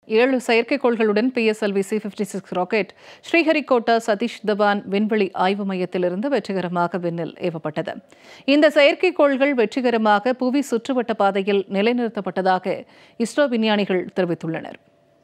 ஏழு செயற்கைக்கோள்களுடன் PSLV C fifty six rocket Sriharikota Satish Dhawan விண்வெளி ஆய்வு மையத்திலிருந்து வெற்றிகரமாக விண்ணில் ஏவப்பட்டது இந்த செயற்கைக்கோள்கள் வெற்றிகரமாக புவி சுற்றுவட்ட பாதையில் நிலைநிறுத்தப்பட்டதாக இஸ்ரோ விஞ்ஞானிகள் தெரிவித்துள்ளனர்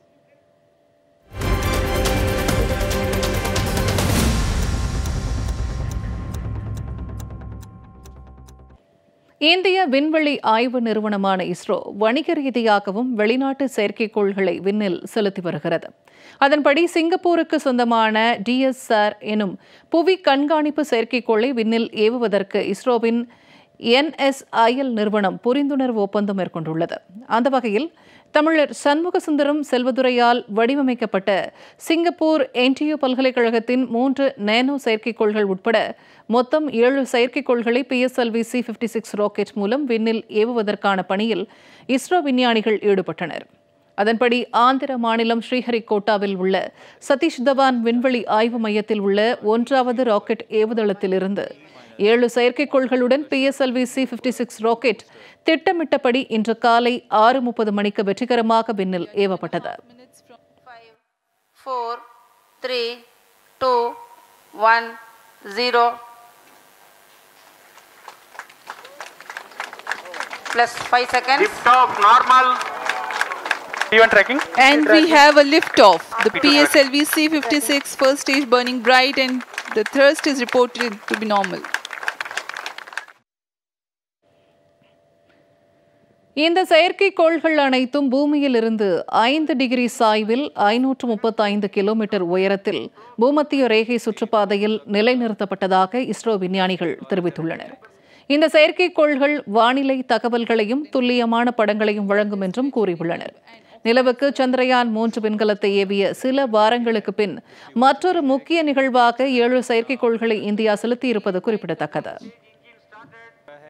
இந்திய விண்வெளி ஆய்வு நிறுவனமான இஸ்ரோ வணிக ரீதியாகவும் வெளிநாட்டு செயற்கைக்கோள்களை விண்ணில் செலுத்தி வருகிறது அதன்படி சிங்கப்பூருக்கு சொந்தமான டிஎஸ்ஆர் எனும் புவி கண்காணிப்பு செயற்கைக்கோளை விண்ணில் ஏவுவதற்கு இஸ்ரோவின் என்எஸ்ஐஎல் நிறுவனம் புரிந்துணர்வு ஒப்பந்தம் மேற்கொண்டுள்ளது அந்த வகையில் தமிழர் சண்முக சுந்தரம் செல்வதுரையால் வடிவமைக்கப்பட்ட சிங்கப்பூர் என்டியு பல்கலைக்கழகத்தின் மூன்று நேனோ செயற்கைக்கோள்கள் உட்பட மொத்தம் ஏழு செயற்கைக்கோள்களை PSLV C fifty six rocket மூலம் விண்ணில் ஏவுவதற்கான பணியில் இஸ்ரோ விஞ்ஞானிகள் ஈடுபட்டனர் அதன்படி ஆந்திர மாநிலம் ஸ்ரீஹரிகோட்டாவில் உள்ள சதீஷ் தவான் விண்வெளி ஆய்வு மையத்தில் உள்ள ஒன்றாவது ராக்கெட் ஏவுதளத்திலிருந்து ஏழு செயற்கைக்கோள்களுடன் PSLV C fifty six rocket திட்டமிட்டபடி இன்று காலை ஆறு முப்பது மணிக்கு வெற்றிகரமாக விண்ணில் ஏவப்பட்டது five, four, three, two, one, zero. Plus five seconds. Lift off normal. Even tracking. And we have a liftoff. The PSLV C56 first stage burning bright and the thrust is reported to be normal. இந்த செயற்கைக்கோள்கள் அனைத்தும் பூமியில் இருந்து ஐந்து degree சாய்வில் ஐநூற்று முப்பத்தைந்து kilometre உயரத்தில் பூமத்திய ரேகை சுற்றுப்பாதையில் நிலைநிறுத்தப்பட்டதாக இஸ்ரோ விஞ்ஞானிகள் தெரிவித்துள்ளனர் இந்த செயற்கைக்கோள்கள் வானிலை தகவல்களையும் துல்லியமான படங்களையும் வழங்கும் என்றும் கூறியுள்ளனர் நிலவுக்கு சந்திரயான் மூன்று விண்கலத்தை ஏவிய சில வாரங்களுக்கு பின் மற்றொரு முக்கிய நிகழ்வாக ஏழு செயற்கைக்கோள்களை இந்தியா செலுத்தியிருப்பது குறிப்பிடத்தக்கது